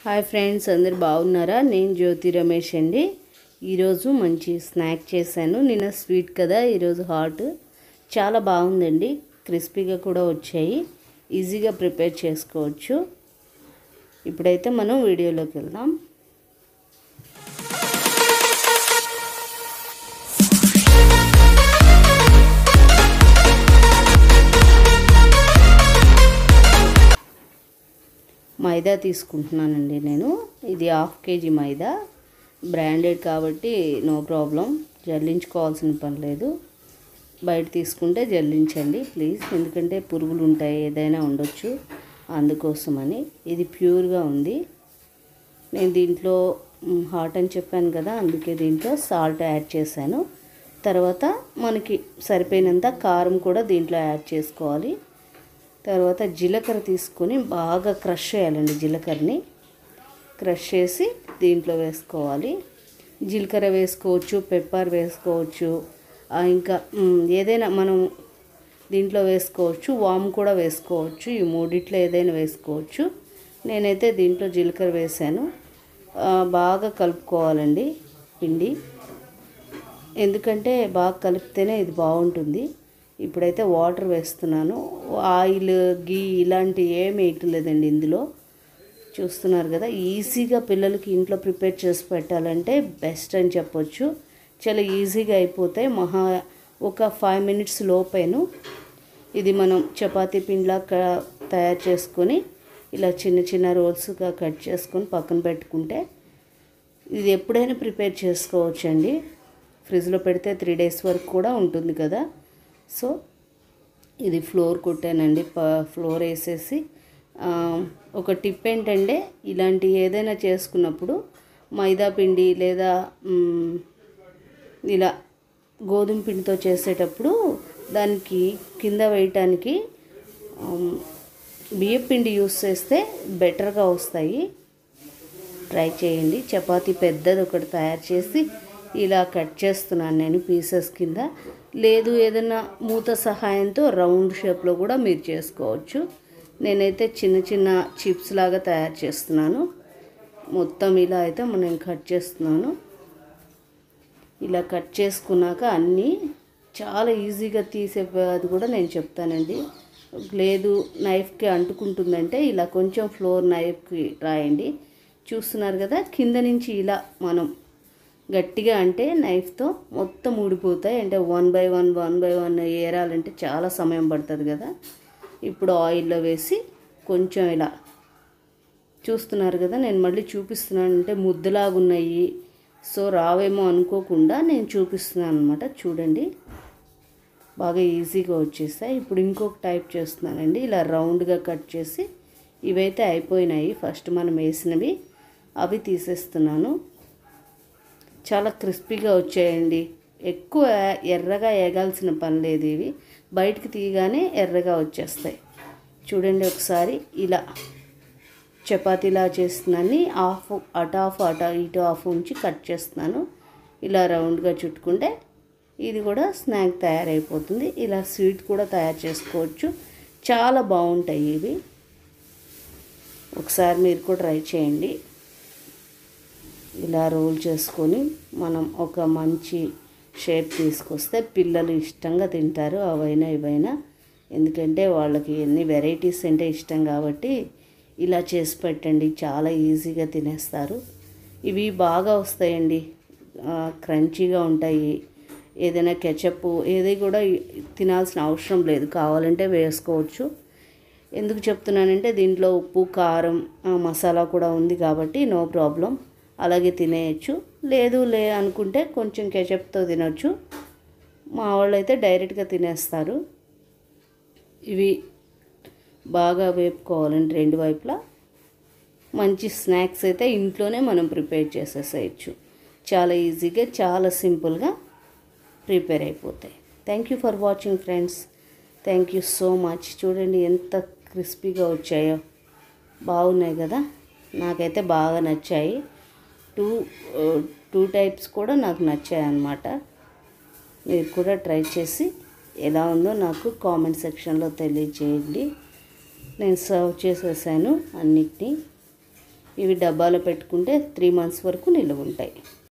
hi friends అందరు బాగున్నారా నేను జ్యోతి రమేష్ అండి ఈరోజు మంచి స్నాక్ చేశాను నిన్న స్వీట్ కదా ఈరోజు హాట్ చాలా బాగుందండి క్రిస్పీగా కూడా వచ్చాయి ఈజీగా ప్రిపేర్ చేసుకోవచ్చు ఇప్పుడైతే మనం వీడియోలోకి వెళ్దాం మైదా తీసుకుంటున్నానండి నేను ఇది హాఫ్ కేజీ మైదా బ్రాండెడ్ కాబట్టి నో ప్రాబ్లం జల్లించుకోవాల్సిన పని లేదు బయట తీసుకుంటే జల్లించండి ప్లీజ్ ఎందుకంటే పురుగులు ఉంటాయి ఏదైనా ఉండొచ్చు అందుకోసమని ఇది ప్యూర్గా ఉంది నేను దీంట్లో హాట్ అని చెప్పాను కదా అందుకే దీంట్లో సాల్ట్ యాడ్ చేశాను తర్వాత మనకి సరిపోయినంత కారం కూడా దీంట్లో యాడ్ చేసుకోవాలి తర్వాత జీలకర్ర తీసుకొని బాగా క్రష్ చేయాలండి జీలకర్రని క్రష్ చేసి దీంట్లో వేసుకోవాలి జీలకర్ర వేసుకోవచ్చు పెప్పర్ వేసుకోవచ్చు ఇంకా ఏదైనా మనం దీంట్లో వేసుకోవచ్చు వామ్ కూడా వేసుకోవచ్చు ఈ మూడిట్లో ఏదైనా వేసుకోవచ్చు నేనైతే దీంట్లో జీలకర్ర వేసాను బాగా కలుపుకోవాలండి పిండి ఎందుకంటే బాగా కలిపితేనే ఇది బాగుంటుంది ఇప్పుడైతే వాటర్ వేస్తున్నాను ఆయిల్ గీ ఇలాంటి ఏమి వేయట్లేదండి ఇందులో చూస్తున్నారు కదా ఈజీగా పిల్లలకి ఇంట్లో ప్రిపేర్ చేసి పెట్టాలంటే బెస్ట్ అని చెప్పొచ్చు చాలా ఈజీగా అయిపోతాయి మహా ఒక ఫైవ్ మినిట్స్ లోపేను ఇది మనం చపాతీ పిండిలా తయారు చేసుకొని ఇలా చిన్న చిన్న రోల్స్గా కట్ చేసుకొని పక్కన పెట్టుకుంటే ఇది ఎప్పుడైనా ప్రిపేర్ చేసుకోవచ్చండి ఫ్రిడ్జ్లో పెడితే త్రీ డేస్ వరకు కూడా ఉంటుంది కదా సో ఇది ఫ్లోర్ కొట్టానండి ఫ్లోర్ వేసేసి ఒక టిప్ ఏంటంటే ఇలాంటి ఏదైనా చేసుకున్నప్పుడు మైదా పిండి లేదా ఇలా గోధుమ పిండితో చేసేటప్పుడు దానికి కింద వేయటానికి బియ్యం పిండి యూస్ చేస్తే బెటర్గా వస్తాయి ట్రై చేయండి చపాతీ పెద్దది ఒకటి తయారు చేసి ఇలా కట్ చేస్తున్నాను నేను పీసెస్ కింద లేదు ఏదైనా మూత సహాయంతో రౌండ్ షేప్లో కూడా మీరు చేసుకోవచ్చు నేనైతే చిన్న చిన్న చిప్స్ లాగా తయారు చేస్తున్నాను మొత్తం ఇలా అయితే నేను కట్ చేస్తున్నాను ఇలా కట్ చేసుకున్నాక అన్నీ చాలా ఈజీగా తీసే అది కూడా నేను చెప్తానండి లేదు నైఫ్కి అంటుకుంటుందంటే ఇలా కొంచెం ఫ్లోర్ నైఫ్కి రాయండి చూస్తున్నారు కదా కింద నుంచి ఇలా మనం గట్టిగా అంటే నైఫ్తో మొత్తం ఊడిపోతాయి అంటే one by one one by one ఏరాలంటే చాలా సమయం పడుతుంది కదా ఇప్పుడు ఆయిల్లో వేసి కొంచెం ఇలా చూస్తున్నారు కదా నేను మళ్ళీ చూపిస్తున్నాను అంటే ముద్దలాగా ఉన్నాయి సో రావేమో అనుకోకుండా నేను చూపిస్తున్నాను అనమాట చూడండి బాగా ఈజీగా వచ్చేస్తాయి ఇప్పుడు ఇంకొక టైప్ చేస్తున్నానండి ఇలా రౌండ్గా కట్ చేసి ఇవైతే అయిపోయినాయి ఫస్ట్ మనం వేసినవి అవి తీసేస్తున్నాను చాలా క్రిస్పీగా వచ్చాయండి ఎక్కువ ఎర్రగా వేగాల్సిన పని లేదు ఇవి బయటికి తీయగానే ఎర్రగా వచ్చేస్తాయి చూడండి ఒకసారి ఇలా చపాతీలా చేస్తున్నాను హాఫ్ అటు హాఫ్ అటు ఇటు హాఫ్ ఉంచి కట్ చేస్తున్నాను ఇలా రౌండ్గా చుట్టుకుంటే ఇది కూడా స్నాక్ తయారైపోతుంది ఇలా స్వీట్ కూడా తయారు చేసుకోవచ్చు చాలా బాగుంటాయి ఇవి ఒకసారి మీరు కూడా ట్రై చేయండి ఇలా రోల్ చేసుకొని మనం ఒక మంచి షేప్ తీసుకొస్తే పిల్లలు ఇష్టంగా తింటారు అవైనా ఇవైనా ఎందుకంటే వాళ్ళకి ఎన్ని వెరైటీస్ అంటే ఇష్టం కాబట్టి ఇలా చేసి పెట్టండి చాలా ఈజీగా తినేస్తారు ఇవి బాగా వస్తాయండి క్రంచీగా ఉంటాయి ఏదైనా కెచప్ ఏది కూడా తినాల్సిన అవసరం లేదు కావాలంటే వేసుకోవచ్చు ఎందుకు చెప్తున్నానంటే దీంట్లో ఉప్పు కారం మసాలా కూడా ఉంది కాబట్టి నో ప్రాబ్లం అలాగే తినేయచ్చు లేదు లే అనుకుంటే కొంచెం కెచప్తో తినొచ్చు మా వాళ్ళు అయితే డైరెక్ట్గా తినేస్తారు ఇవి బాగా వేపుకోవాలండి రెండు వైపులా మంచి స్నాక్స్ అయితే ఇంట్లోనే మనం ప్రిపేర్ చేసేసేయచ్చు చాలా ఈజీగా చాలా సింపుల్గా ప్రిపేర్ అయిపోతాయి thank you for watching friends thank you so much చూడండి ఎంత క్రిస్పీగా వచ్చాయో బాగున్నాయి కదా నాకైతే బాగా నచ్చాయి టూ టూ టైప్స్ కూడా నాకు నచ్చాయి అన్నమాట మీరు కూడా ట్రై చేసి ఎలా ఉందో నాకు కామెంట్ సెక్షన్లో తెలియజేయండి నేను సర్వ్ చేసేసాను అన్నిటినీ ఇవి డబ్బాలో పెట్టుకుంటే త్రీ మంత్స్ వరకు నిల్వ ఉంటాయి